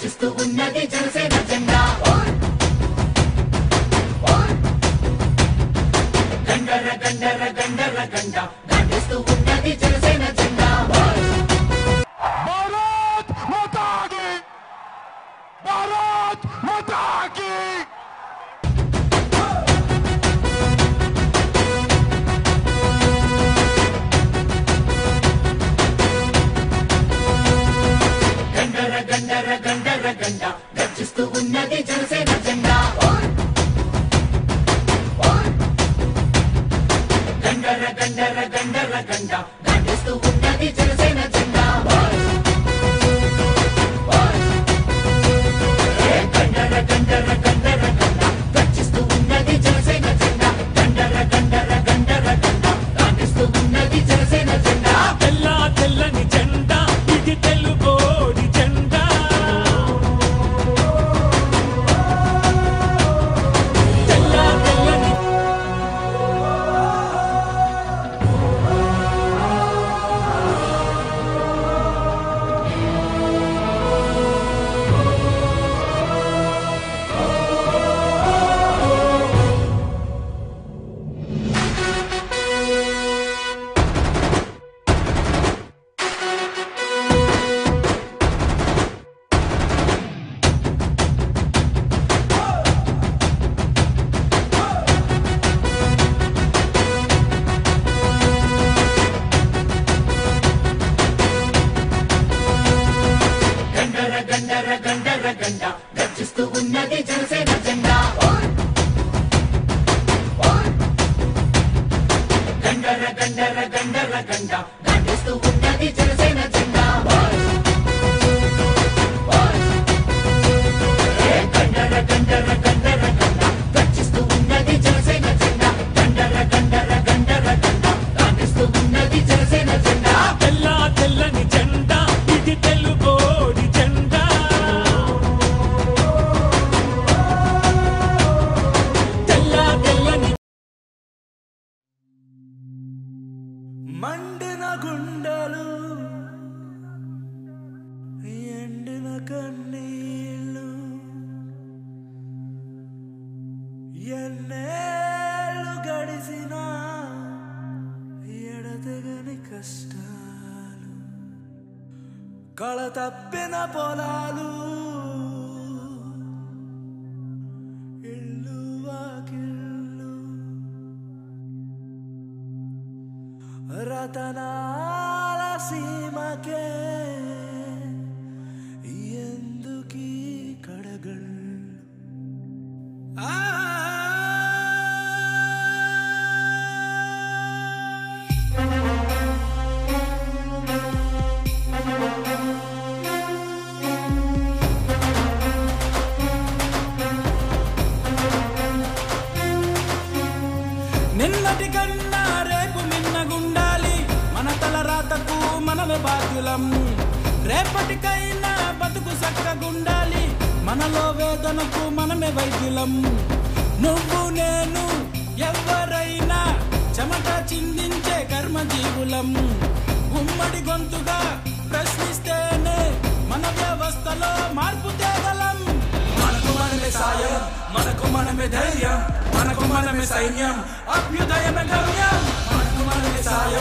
గర్జిస్తూ ఉన్నది జనసేన జెండా గండర గండర గండర గండ గర్జిస్తూ ఉన్నది జనసేన జెండా भारत माता की भारत माता की గండర గండర గండర గండ గర్జిస్తూ ఉన్నది జనసేన జెండా గండర గండర గండర గండ గర్జిస్తూ ఉన్నది జనసేన జెండా ఏ గండర గండర గండర గండ గర్జిస్తూ ఉన్నది జనసేన జెండా గండర గండర గండర గండ గర్జిస్తూ ఉన్నది జనసేన జెండా తెల్ల తెల్లని జెండా ఇది తెలుగోడి జెండా తెల్ల తెల్లని గండర గండర గండర గండ గర్జిస్తూ ఉన్నది జనసేన జెండా గండర గండర గండర గండ గర్జిస్తూ ఉన్నది జనసేన జెండా ఏ గండర గండర గండర గండ గర్జిస్తూ ఉన్నది జనసేన జెండా గండర గండర గండర గండ గర్జిస్తూ ఉన్నది జనసేన జెండా తెల్ల తెల్లని జెండా ఇది తెలుగోడి జెండా తెల్ల తెల్లని మండిన గుండెలు ఎండిన కన్నీళ్ళు ఎన్నేళ్ళు గడిసినా ఎడతెగని కష్టాలు కళ తప్పిన పొలాలు ఇల్లు వాకిళ్ళు రతనాల సీమకే ఎందుకీ కడగళ్ళు ఆ నిన్నటి కన్నా రేపు మిన్నగుండాలి మన తల రాతకు మనమే బాధ్యులం రేపటికైనా బతుకు చక్కగుండాలి మనలో వేదనకు మనమే వైద్యులం నువ్వు నేను ఎవరైనా చెమట చిందించే కర్మజీవులం ఉమ్మడి గొంతుగా ప్రశ్నిస్తేనే మన వ్యవస్థలో మార్పు తేగలం మనకు మనమే సాయం మనకు మనమే ధైర్యం మనకు మనమే సైన్యం అభ్యు